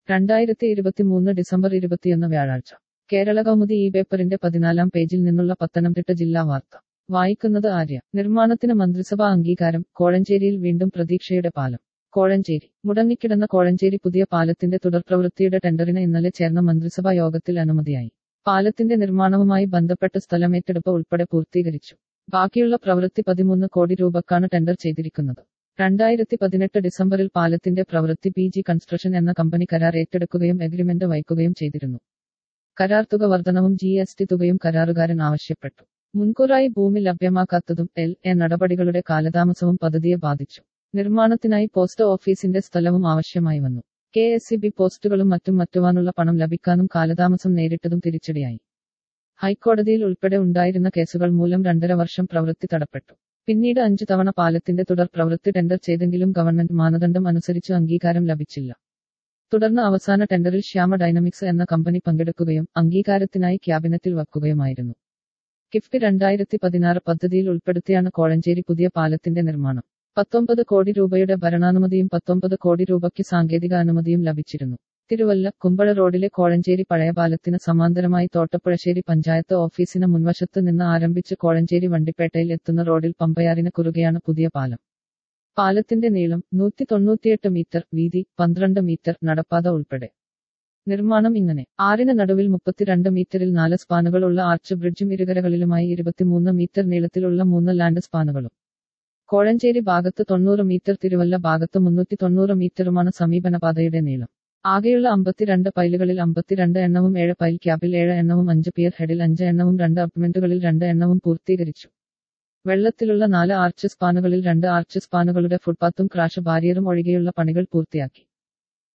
രണ്ടായിരത്തി ഇരുപത്തിമൂന്ന് ഡിസംബർ ഇരുപത്തിയൊന്ന് വ്യാഴാഴ്ച കേരള കൗമുദി ഈ പേപ്പറിന്റെ പതിനാലാം പേജിൽ നിന്നുള്ള പത്തനംതിട്ട ജില്ലാ വാർത്ത വായിക്കുന്നത് ആര്യ നിർമ്മാണത്തിന് മന്ത്രിസഭാ അംഗീകാരം കോഴഞ്ചേരിയിൽ വീണ്ടും പ്രതീക്ഷയുടെ പാലം കോഴഞ്ചേരി മുടങ്ങിക്കിടന്ന കോഴഞ്ചേരി പുതിയ പാലത്തിന്റെ തുടർപ്രവൃത്തിയുടെ ടെൻഡറിന് ഇന്നലെ ചേർന്ന മന്ത്രിസഭാ യോഗത്തിൽ അനുമതിയായി പാലത്തിന്റെ നിർമ്മാണവുമായി ബന്ധപ്പെട്ട് സ്ഥലമേറ്റെടുപ്പ് ഉൾപ്പെടെ പൂർത്തീകരിച്ചു ബാക്കിയുള്ള പ്രവൃത്തി പതിമൂന്ന് കോടി രൂപക്കാണ് ടെൻഡർ ചെയ്തിരിക്കുന്നത് രണ്ടായിരത്തി പതിനെട്ട് ഡിസംബറിൽ പാലത്തിന്റെ പ്രവൃത്തി പി ജി കൺസ്ട്രക്ഷൻ എന്ന കമ്പനി കരാർ ഏറ്റെടുക്കുകയും എഗ്രിമെന്റ് വയ്ക്കുകയും ചെയ്തിരുന്നു കരാർ തുക വർധനവും ജി എസ് ടി തുകയും കരാറുകാരൻ ആവശ്യപ്പെട്ടു മുൻകൂറായി ഭൂമി ലഭ്യമാക്കാത്തതും എൽ എ നടപടികളുടെ കാലതാമസവും പദ്ധതിയെ ബാധിച്ചു നിർമ്മാണത്തിനായി പോസ്റ്റ് ഓഫീസിന്റെ സ്ഥലവും ആവശ്യമായി വന്നു കെ എസ് സി ബി പോസ്റ്റുകളും മറ്റും മറ്റുവാനുള്ള പണം ലഭിക്കാനും കാലതാമസം നേരിട്ടതും തിരിച്ചടിയായി ഹൈക്കോടതിയിൽ ഉൾപ്പെടെ ഉണ്ടായിരുന്ന കേസുകൾ മൂലം രണ്ടര വർഷം പ്രവൃത്തി തടപ്പെട്ടു പിന്നീട് അഞ്ചു തവണ പാലത്തിന്റെ തുടർ പ്രവൃത്തി ടെൻഡർ ചെയ്തെങ്കിലും ഗവൺമെന്റ് മാനദണ്ഡം അനുസരിച്ച് അംഗീകാരം ലഭിച്ചില്ല തുടർന്ന് അവസാന ടെൻഡറിൽ ശ്യാമ ഡൈനമിക്സ് എന്ന കമ്പനി പങ്കെടുക്കുകയും അംഗീകാരത്തിനായി ക്യാബിനറ്റിൽ വയ്ക്കുകയുമായിരുന്നു കിഫ്റ്റ് രണ്ടായിരത്തി പതിനാറ് പദ്ധതിയിൽ ഉൾപ്പെടുത്തിയാണ് കോഴഞ്ചേരി പുതിയ പാലത്തിന്റെ നിർമ്മാണം പത്തൊമ്പത് കോടി രൂപയുടെ ഭരണാനുമതിയും പത്തൊമ്പത് കോടി രൂപയ്ക്ക് സാങ്കേതിക അനുമതിയും ലഭിച്ചിരുന്നു തിരുവല്ല കുമ്പഴ റോഡിലെ കോഴഞ്ചേരി പഴയ പാലത്തിന് സമാന്തരമായി തോട്ടപ്പുഴശ്ശേരി പഞ്ചായത്ത് ഓഫീസിന് മുൻവശത്ത് നിന്ന് ആരംഭിച്ച് കോഴഞ്ചേരി വണ്ടിപ്പേട്ടയിൽ എത്തുന്ന റോഡിൽ പമ്പയാറിന് കുറുകെയാണ് പുതിയ പാലം പാലത്തിന്റെ നീളം നൂറ്റി തൊണ്ണൂറ്റിയെട്ട് മീറ്റർ വീതി പന്ത്രണ്ട് മീറ്റർ നടപ്പാത ഉൾപ്പെടെ നിർമ്മാണം ഇങ്ങനെ ആറിന് നടുവിൽ മുപ്പത്തിരണ്ട് മീറ്ററിൽ നാല് സ്പാനുകളുള്ള ആർച്ച് ബ്രിഡ്ജും ഇരുകരകളിലുമായി ഇരുപത്തിമൂന്ന് മീറ്റർ നീളത്തിലുള്ള മൂന്ന് ലാൻഡ് സ്പാനുകളും കോഴഞ്ചേരി ഭാഗത്ത് തൊണ്ണൂറ് മീറ്റർ തിരുവല്ല ഭാഗത്ത് മുന്നൂറ്റി തൊണ്ണൂറ് മീറ്ററുമാണ് സമീപനപാതയുടെ നീളം ആകെയുള്ള അമ്പത്തിരണ്ട് പൈലുകളിൽ അമ്പത്തിരണ്ട് എണ്ണവും ഏഴ് പൈൽ ക്യാബിൽ ഏഴ് എണ്ണവും അഞ്ച് പിയർ ഹെഡിൽ അഞ്ച് എണ്ണവും രണ്ട് അപ്മെന്റുകളിൽ രണ്ട് എണ്ണവും പൂർത്തീകരിച്ചു വെള്ളത്തിലുള്ള നാല് ആർച്ച് സ്പാനുകളിൽ രണ്ട് ആർച്ച് സ്പാനുകളുടെ ഫുട്പാത്തും ക്രാഷ് ബാരിയറും ഒഴികെയുള്ള പണികൾ പൂർത്തിയാക്കി